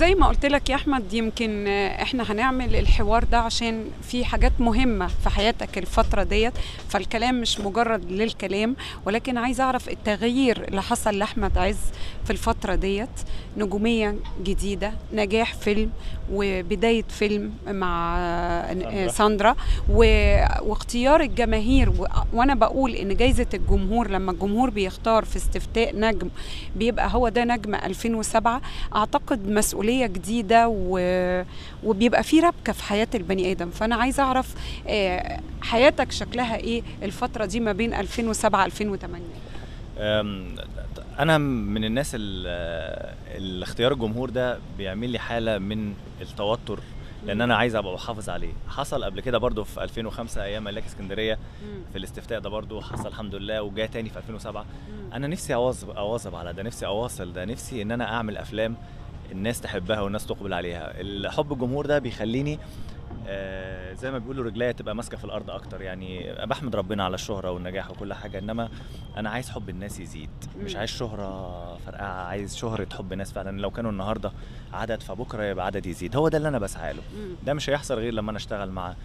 زي ما قلت لك يا احمد يمكن احنا هنعمل الحوار ده عشان في حاجات مهمه في حياتك الفتره ديت فالكلام مش مجرد للكلام ولكن عايز اعرف التغيير اللي حصل لاحمد عز في الفتره ديت نجوميه جديده نجاح فيلم وبدايه فيلم مع ساندرا. ساندرا و... واختيار الجماهير و... وانا بقول ان جايزه الجمهور لما الجمهور بيختار في استفتاء نجم بيبقى هو ده نجم 2007 اعتقد مسؤوليه جديده و... وبيبقى في ربكه في حياه البني ادم فانا عايزه اعرف آه، حياتك شكلها ايه الفتره دي ما بين 2007 2008 أم، انا من الناس ال- اللي اختيار الجمهور ده بيعمل لي حاله من التوتر لان انا عايز ابقى بحافظ عليه حصل قبل كده برضو في 2005 ايام ملاك اسكندريه في الاستفتاء ده برضو حصل الحمد لله وجا تاني في 2007 انا نفسي اواظب اواظب على ده نفسي اواصل ده نفسي ان انا اعمل افلام الناس تحبها والناس تقبل عليها الحب الجمهور ده بيخليني آه، زي ما بيقولوا رجليا تبقى ماسكه في الارض اكتر يعني بحمد ربنا على الشهره والنجاح وكل حاجه انما انا عايز حب الناس يزيد مش مم. عايز شهره فرقعه عايز شهره حب الناس فعلا لو كانوا النهارده عدد فبكره يبقى عدد يزيد هو ده اللي انا بسعى له مم. ده مش هيحصل غير لما انا اشتغل مع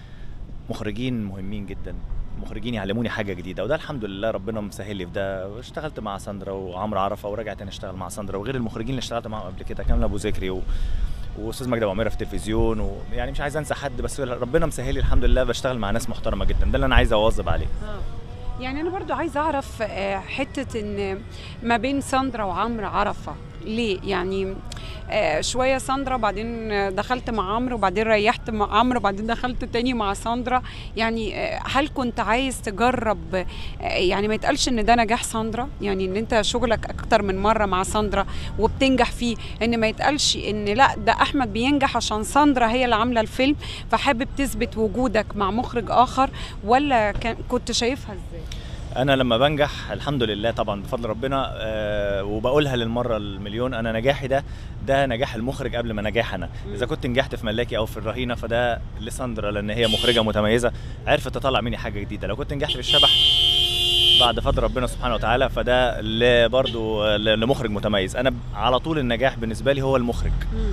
مخرجين مهمين جدا مخرجين يعلموني حاجه جديده وده الحمد لله ربنا مسهل لي في ده اشتغلت مع ساندرا وعمرو عرفه ورجع تاني اشتغل مع ساندرا وغير المخرجين اللي اشتغلت معاهم قبل كده كامل ابو ذكري و... واستاذ مجدي أبو عميره في التلفزيون ويعني مش عايز انسى حد بس ربنا مسهل لي الحمد لله بشتغل مع ناس محترمه جدا ده اللي انا عايز اواظب عليه يعني انا برضو عايزه اعرف آه، حته ان ما بين ساندرا وعمرو عرفه ليه يعني آه، شويه ساندرا بعدين آه، دخلت مع عمرو وبعدين ريحت مع عمرو وبعدين دخلت تاني مع ساندرا يعني آه، هل كنت عايز تجرب آه، يعني ما يتقالش ان ده نجاح ساندرا يعني ان انت شغلك اكتر من مره مع ساندرا وبتنجح فيه ان ما يتقالش ان لا ده احمد بينجح عشان ساندرا هي اللي عامله الفيلم فحابب تثبت وجودك مع مخرج اخر ولا كان كنت شايفها ازاي انا لما بنجح الحمد لله طبعا بفضل ربنا أه وبقولها للمره المليون انا نجاحي ده ده نجاح المخرج قبل ما نجاح انا اذا كنت نجحت في ملاكي او في الرهينه فده لساندرا لان هي مخرجه متميزه عرفت تطلع مني حاجه جديده لو كنت نجحت في الشبح بعد فضل ربنا سبحانه وتعالى فده ل- برضو ل- لمخرج متميز انا على طول النجاح بالنسبه لي هو المخرج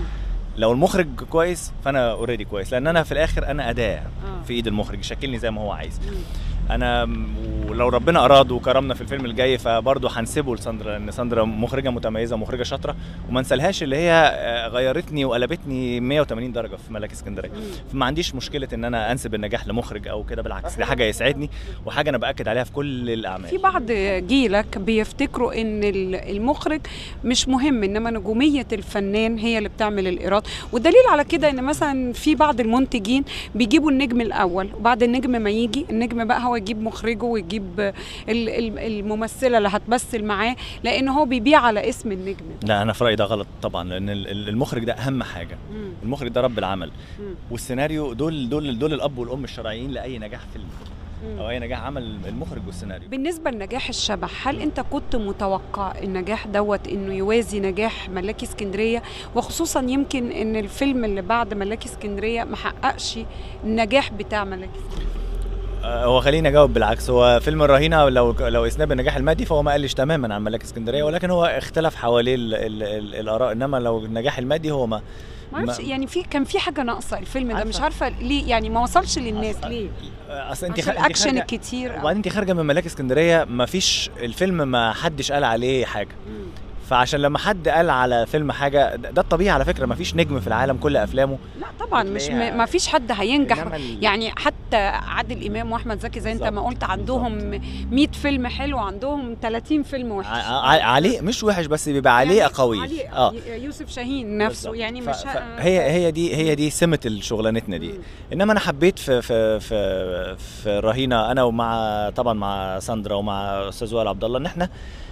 لو المخرج كويس فانا اوريدي كويس لان انا في الاخر انا اداه آه. في ايد المخرج يشكلني زي ما هو عايز مم. انا م- ولو ربنا اراد وكرمنا في الفيلم الجاي فبرضه هنسيبه لساندرا لان ساندرا مخرجه متميزه مخرجه شاطره وما انسالهاش اللي هي آه، غيرتني وقلبتني 180 درجه في ملاك اسكندريه مم. فما عنديش مشكله ان انا انسب النجاح لمخرج او كده بالعكس دي حاجه يسعدني وحاجه انا باكد عليها في كل الاعمال في بعض جيلك بيفتكروا ان ال- المخرج مش مهم انما نجوميه الفنان هي اللي بتعمل الايراد والدليل على كده ان مثلا في بعض المنتجين بيجيبوا النجم الاول وبعد النجم ما يجي النجم بقى هو يجيب مخرجه ويجيب ال- ال- الممثله اللي هتمثل معاه لان هو بيبيع على اسم النجم لا انا في رايي ده غلط طبعا لان ال- ال- المخرج ده اهم حاجه مم. المخرج ده رب العمل مم. والسيناريو دول دول دول الاب والام الشرعيين لاي نجاح فيلم مم. او اي نجاح عمل المخرج والسيناريو بالنسبة لنجاح الشبح هل انت كنت متوقع النجاح دوت انه يوازي نجاح ملاكي اسكندرية وخصوصا يمكن ان الفيلم اللي بعد ملاكي اسكندرية ما حققش النجاح بتاع ملاكي اسكندرية آه، هو خليني اجاوب بالعكس هو فيلم الرهينه لو لو اسناد النجاح المادي فهو ما قلش تماما عن ملاك اسكندريه ولكن هو اختلف حواليه ال ال ال الاراء انما لو النجاح المادي هو ما ما اعرفش ما- يعني في كان في حاجة ناقصة الفيلم ده عارفة. مش عارفة ليه يعني ما وصلش للناس أصل- ليه آه، اصل انت عشان خ- انت الاكشن خارجه الكتير وبعدين انت خارجه من ملاك اسكندريه ما فيش الفيلم ما حدش قال عليه حاجه مم. فعشان لما حد قال على فيلم حاجه ده ده الطبيعي على فكره ما فيش نجم في العالم كل افلامه لا طبعا مش هتلاقيها- ما فيش حد هينجح إنما ال- يعني حتى عادل امام واحمد زكي زي انت ما بالظبط، قلت عندهم 100 فيلم حلو عندهم 30 فيلم ع- وحش ع- عليه مش وحش بس بيبقى عليه يعني اقاويل عليه اه يوسف شاهين نفسه بالظبط. يعني ف- مش ف- هي هي دي هي دي سمه الشغلانتنا دي مم. انما انا حبيت في في في في رهينه انا ومع طبعا مع ساندرا ومع استاذ وائل عبد الله ان احنا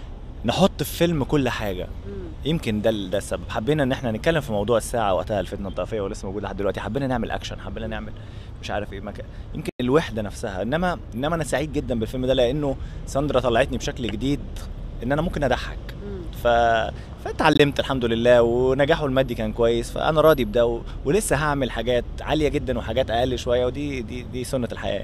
نحط في فيلم كل حاجه مم. يمكن ده ال- ده السبب حبينا ان احنا نتكلم في موضوع الساعه وقتها الفتنه الطائفيه ولسه موجود لحد دلوقتي حبينا نعمل اكشن حبينا نعمل مش عارف ايه مكان يمكن الوحده نفسها انما انما انا سعيد جدا بالفيلم ده لانه ساندرا طلعتني بشكل جديد ان انا ممكن اضحك مم. ف... فتعلمت الحمد لله ونجاحه المادي كان كويس فانا راضي بده و... ولسه هعمل حاجات عاليه جدا وحاجات اقل شويه ودي دي دي سنه الحياه